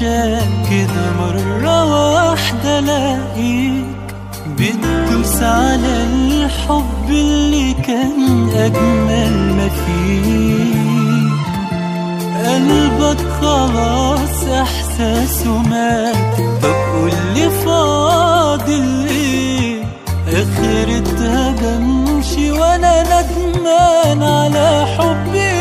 عشان كده مرة واحدة الاقيك بتدوس على الحب اللي كان أجمل ما فيه قلبك خلاص إحساسه مات طب قولي فاضل إيه آخرتها بمشي وأنا ندمان على حبي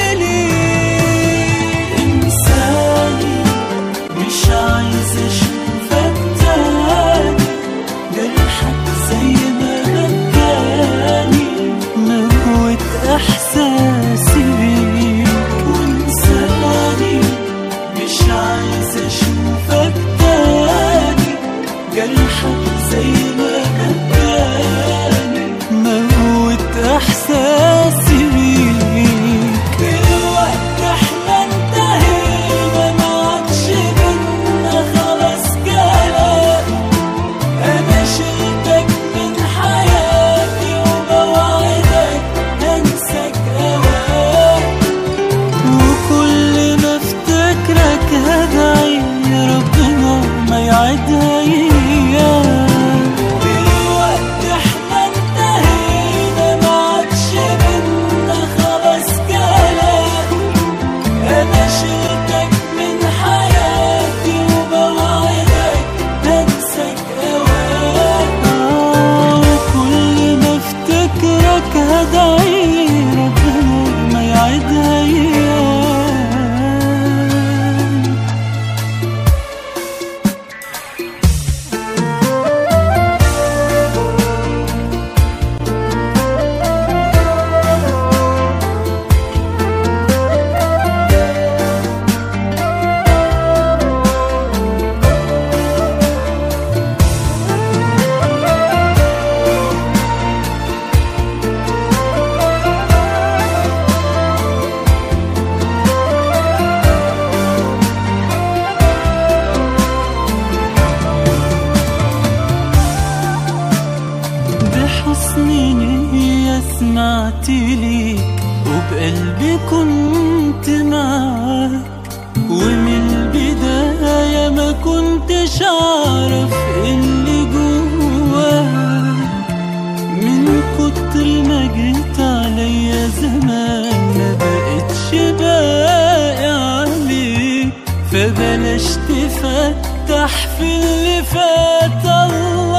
ليه إنساني مش عايز أشوفك تاني جرحك زي ما مكاني موت احساسي بيك وانساني مش عايز اشوفك تاني جرحك زي ما مكاني موت احساسي بيك دلوقتي احنا انتهينا ما عادش بينا خلاص كلام أنا شلتك من حياتي وبوعدك هنساك أوقات وكل ما افتكرك هدعي ربنا ما يعدها أيام دلوقتي احنا انتهينا ما عادش بينا خلاص كلام أنا شلتك من حياتي وبوعدك هنساك أوقات وكل ما افتكرك هدعي ربنا ما يعدها أيام بحسن نية سمعت ليك وبقلبي كنت معاك ومن البداية ما كنتش أعرف اللي جواك من كتر ما جيت عليا زمان ما بقتش باقي عليك فبلاش تفتح في اللي فات الله